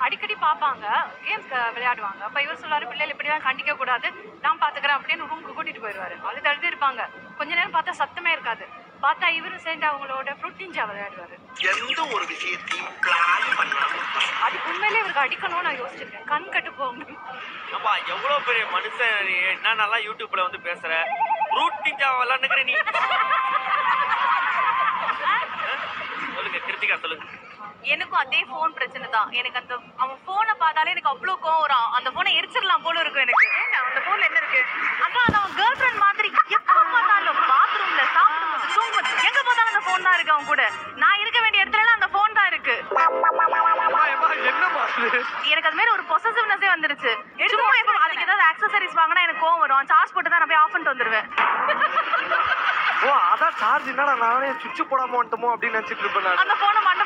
அடிக்கடி பார்ப்பாங்க கேம்ஸ் விளையாடுவாங்க அப்ப இவர் சொல்லுவாரு பிள்ளைகள் இப்படிலாம் கண்டிக்க கூடாது நான் பாத்துக்கிறேன் அப்படின்னு ரூமுக்கு கூட்டிட்டு போயிடுவாரு அழுது அழுது இருப்பாங்க கொஞ்ச நேரம் பார்த்தா சத்தமே இருக்காது பார்த்தா இவரு சேர்ந்து அவங்களோட ஃப்ரூட் நிஞ்சா விளையாடுவாரு எந்த ஒரு விஷயத்தையும் பிளான் பண்ணாம அது உண்மையிலே இவருக்கு அடிக்கணும்னு நான் யோசிச்சிருக்கேன் கண் கட்டு போகணும் அப்பா எவ்வளவு பெரிய மனுஷன் நீ என்ன நல்லா யூடியூப்ல வந்து பேசுற ரூட் நிஞ்சா விளாண்டுக்கிற நீ சொல்லுங்க கிருத்திகா சொல்லுங்க எனக்கும் அதே ஃபோன் பிரச்சனை தான் எனக்கு அந்த அவன் ஃபோனை பார்த்தாலே எனக்கு அவ்வளோ கோவம் வரும் அந்த ஃபோனை எரிச்சிடலாம் போல இருக்கும் எனக்கு ஏன்னா அந்த ஃபோன்ல என்ன இருக்கு அக்கா அது அவன் கேர்ள் ஃப்ரெண்ட் மாதிரி எப்போ பார்த்தாலும் பாத்ரூம்ல சாப்பிடும்போது தூங்கும்போது எங்க பார்த்தாலும் அந்த ஃபோன் தான் இருக்கு அவன் கூட நான் இருக்க வேண்டிய இடத்துல அந்த ஃபோன் தான் இருக்கு என்னமா எனக்கு அது மாதிரி ஒரு பொசசிவ்னஸே வந்துருச்சு சும்மா எப்போ அதுக்கு ஏதாவது ஆக்சசரிஸ் வாங்கினா எனக்கு கோவம் வரும் சார்ஜ் போட்டு தான் நான் போய் ஆஃப் பண்ணிட்டு வந்துருவேன் ஓ அதான் சார்ஜ் என்னடா நானே சுவிட்ச் போடாம வந்துட்டோமோ அப்படின்னு நினைச்சிட்டு இருப்பேன் நான் அந்த ஃபோனை மண்டை